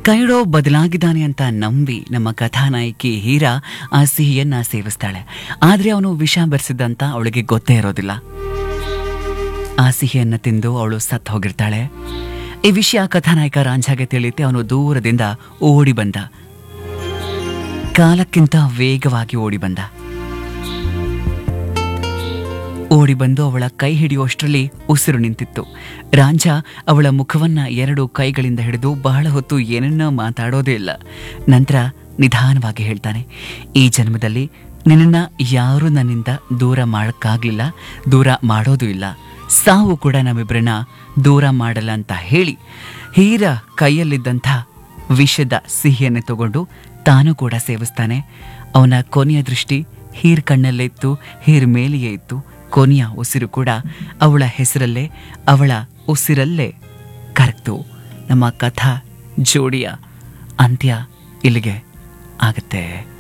ಕೈಡೋ ಬದಲಾಗಿದ್ದಾನೆ ಅಂತ ನಂಬಿ ನಮ್ಮ ಕಥಾನಾಯಕಿ ಹೀರಾ ಆ ಸಿಹಿಯನ್ನ ಸೇವಿಸ್ತಾಳೆ ಆದ್ರೆ ಅವನು ವಿಷ ಬೆರೆಸಿದ್ದಂತ ಅವಳಿಗೆ ಗೊತ್ತೇ ಇರೋದಿಲ್ಲ ಆ ಸಿಹಿಯನ್ನ ತಿಂದು ಅವಳು ಸತ್ತು ಹೋಗಿರ್ತಾಳೆ ಈ ವಿಷಯ ಕಥಾನಾಯಕ ರಾಂझಾಗೆ ತಿಳಿಯುತ್ತೆ ಅವನು ದೂರದಿಂದ ಓಡಿ ಬಂದ ಕಾಲಕ್ಕಿಂತ ವೇಗವಾಗಿ ಓಡಿ ಬಂದ ಓಡಿ ಬಂದು ಅವಳ ಕೈ ಹಿಡಿಯುವಷ್ಟರಲ್ಲಿ ಉಸಿರು ನಿಂತಿತ್ತು ರಾಂझ ಅವಳ ಮುಖವನ್ನ ಎರಡು ಕೈಗಳಿಂದ ಹಿಡಿದು ಬಹಳ ಹೊತ್ತು ಏನನ್ನ ಮಾತಾಡೋದೇ ಇಲ್ಲ ನಂತರ ನಿಧಾನವಾಗಿ ಹೇಳ್ತಾನೆ ಈ ಜನ್ಮದಲ್ಲಿ ನಿನ್ನನ್ನ ಯಾರೂ ನನ್ನಿಂದ ದೂರ ಮಾಡಕ್ಕಾಗ್ಲಿಲ್ಲ ದೂರ ಮಾಡೋದು ಇಲ್ಲ ಸಾವು ಕೂಡ ನಮ್ಮಿಬ್ಬರನ್ನ ದೂರ ಮಾಡಲ್ಲ ಅಂತ ಹೇಳಿ ಹೀರ ಕೈಯಲ್ಲಿದ್ದಂಥ ವಿಷದ ಸಿಹಿಯನ್ನು ತಗೊಂಡು ತಾನು ಕೂಡ ಸೇವಿಸ್ತಾನೆ ಅವನ ಕೊನೆಯ ದೃಷ್ಟಿ ಹೀರ್ ಕಣ್ಣಲ್ಲೇ ಇತ್ತು ಹೀರ್ ಮೇಲೆಯೇ ಇತ್ತು ಕೊನೆಯ ಉಸಿರು ಕೂಡ ಅವಳ ಹೆಸರಲ್ಲೇ ಅವಳ ಉಸಿರಲ್ಲೇ ಕರಗ್ತು ನಮ್ಮ ಕಥಾ ಜೋಡಿಯ ಅಂತ್ಯ ಇಲ್ಲಿಗೆ ಆಗತ್ತೆ